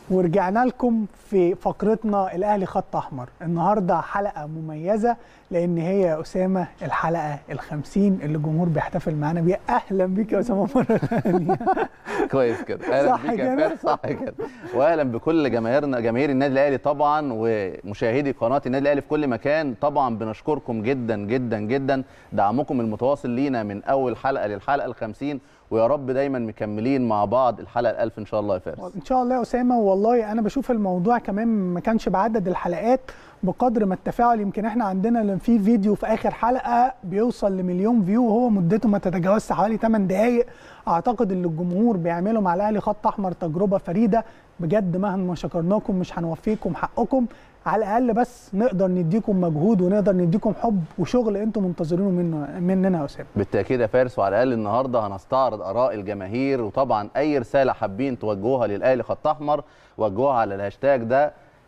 ورجعنا لكم في فقرتنا الاهلي خط احمر النهارده حلقه مميزه لان هي يا اسامه الحلقه ال50 اللي الجمهور بيحتفل معانا بيها اهلا بيك يا اسامه مره ثانيه كويس كده اهلا صح بيك يا كده؟ فارس صح كده واهلا بكل جماهيرنا جماهير النادي الاهلي طبعا ومشاهدي قناه النادي الاهلي في كل مكان طبعا بنشكركم جدا جدا جدا دعمكم المتواصل لينا من اول حلقه للحلقه ال50 ويا رب دايما مكملين مع بعض الحلقه ال1000 ان شاء الله يا فارس ان شاء الله يا اسامه والله انا بشوف الموضوع كمان ما كانش بعدد الحلقات بقدر ما التفاعل يمكن احنا عندنا في فيديو في اخر حلقه بيوصل لمليون فيو وهو مدته ما تتجاوزش حوالي 8 دقائق اعتقد ان الجمهور بيعملوا مع الاهلي خط احمر تجربه فريده بجد مهما شكرناكم مش هنوفيكم حقكم على الاقل بس نقدر نديكم مجهود ونقدر نديكم حب وشغل انتم منتظرينه منه مننا يا اسامه بالتاكيد يا فارس وعلى الاقل النهارده هنستعرض اراء الجماهير وطبعا اي رساله حابين توجهوها للاهلي خط احمر وجهوها على الهاشتاج ده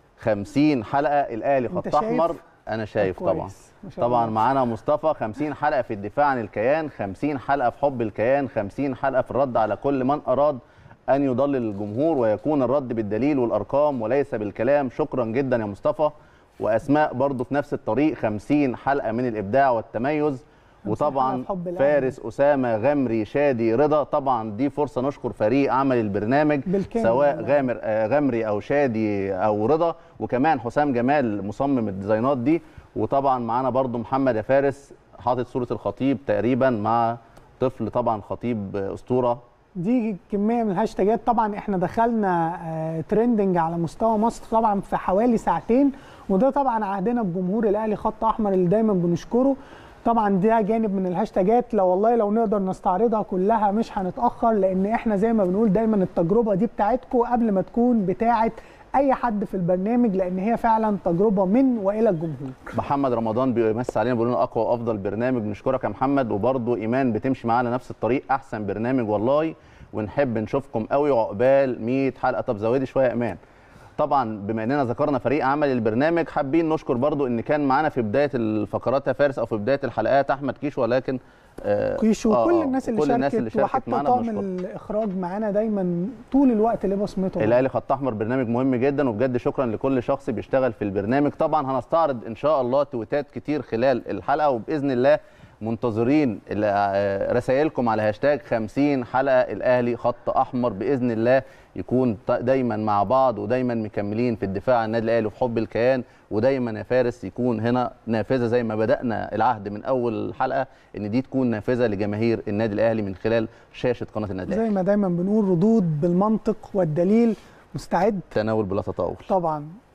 50 حلقه الاهلي أنت خط شايف؟ احمر انا شايف كويس. طبعا ما شاء طبعا الله. معانا مصطفى 50 حلقه في الدفاع عن الكيان 50 حلقه في حب الكيان 50 حلقه في الرد على كل من اراد ان يضلل الجمهور ويكون الرد بالدليل والارقام وليس بالكلام شكرا جدا يا مصطفى واسماء برضو في نفس الطريق 50 حلقه من الابداع والتميز وطبعا حلقة في حب الأهلي. فارس اسامه غمري شادي رضا طبعا دي فرصه نشكر فريق عمل البرنامج بالكامل سواء والله. غامر آه، غمري او شادي او رضا وكمان حسام جمال مصمم الديزاينات دي وطبعا معانا برضو محمد يا فارس حاطط صوره الخطيب تقريبا مع طفل طبعا خطيب آه، اسطوره دي كميه من الهاشتاجات طبعا احنا دخلنا آه، ترندنج على مستوى مصر طبعا في حوالي ساعتين وده طبعا عهدنا بجمهور الاهلي خط احمر اللي دايما بنشكره طبعا ده جانب من الهاشتاجات لو والله لو نقدر نستعرضها كلها مش هنتاخر لان احنا زي ما بنقول دايما التجربه دي بتاعتكم قبل ما تكون بتاعت اي حد في البرنامج لان هي فعلا تجربه من والى الجمهور محمد رمضان بيمس علينا بيقول لنا اقوى وافضل برنامج نشكرك يا محمد وبرضو ايمان بتمشي معانا نفس الطريق احسن برنامج والله ونحب نشوفكم قوي وعقبال 100 حلقه طب زودي شويه يا ايمان طبعا بما اننا ذكرنا فريق عمل البرنامج حابين نشكر برضو ان كان معانا في بدايه الفقرات يا فارس او في بدايه الحلقات احمد كيش ولكن آه، كيشو آه، وكل آه، الناس اللي وكل شاركت, الناس اللي شاركت وحتى معانا طاقم بنشكرهم. الاخراج معانا دايما طول الوقت ليه بصمته الاهلي خط احمر برنامج مهم جدا وبجد شكرا لكل شخص بيشتغل في البرنامج طبعا هنستعرض ان شاء الله تويتات كتير خلال الحلقه وباذن الله منتظرين ال- آه، رسائلكم على هاشتاج 50 حلقه الاهلي خط احمر باذن الله يكون ط- دايما مع بعض ودايما مكملين في الدفاع عن النادي الاهلي وفي حب الكيان ودايما يا فارس يكون هنا نافذه زي ما بدانا العهد من اول حلقه ان دي تكون نافذه لجماهير النادي الاهلي من خلال شاشه قناه النادي الاهلي زي ما دايما بنقول ردود بالمنطق والدليل مستعد تناول بلا تطاول طبعا